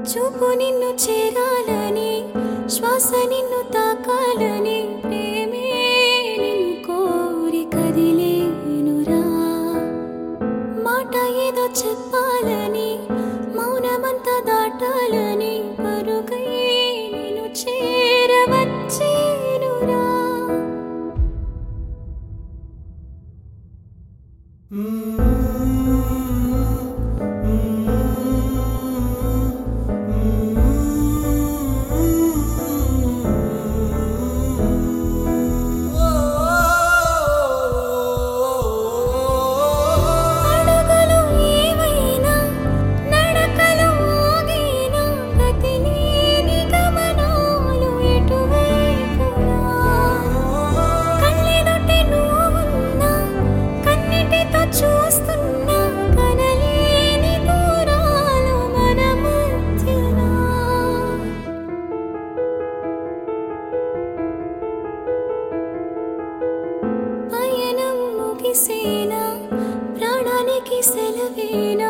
చూపు నిన్ను చేరాలని శ్వాస నిన్ను తాకాలని ప్రేమే నిన్ను కోరి కదిలేనురా మాట ఏదో చెప్పాలని మౌనమంతా దాటాలని పరుగై నేను చేరవచ్చేనురా అడుగులు ఏవైనా నడకలు ఆగినా గతిలేని గమనాలు ఎటువైపునా కళ్ళెదుటే నువ్వున్నా కన్నిటితో చూస్తున్నా కనలేని దూరాలు మన మధ్యనా పయనం ముగిసేనా ప్రాణానికి సెలవేనా